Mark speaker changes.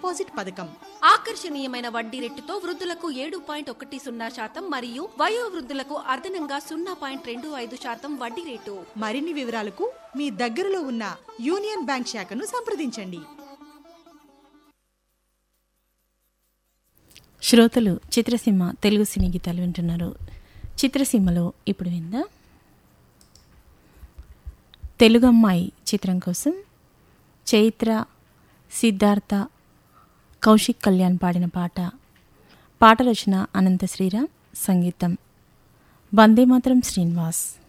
Speaker 1: deposit పథకం
Speaker 2: ఆకర్షణీయమైన వడ్డీ రేటుతో వృద్ధులకు ఏడు పాయింట్ ఒకటి సున్నా శాతం మరియు వయో వృద్ధులకు అదనంగా సున్నా పాయింట్ రెండు ఐదు శాతం వడ్డీ రేటు
Speaker 1: మరిన్ని వివరాలకు మీ దగ్గరలో ఉన్న యూనియన్ బ్యాంక్ శాఖను సంప్రదించండి
Speaker 3: శ్రోతలు చిత్రసీమ తెలుగు సినీ గీతాలు వింటున్నారు చిత్రసీమలో ఇప్పుడు విందా తెలుగు అమ్మాయి చిత్రం కోసం చైత్ర సిద్ధార్థ కౌశిక్ కళ్యాణ్ పాడిన పాట పాట రచన అనంత శ్రీరామ్ సంగీతం వందే మాత్రం శ్రీనివాస్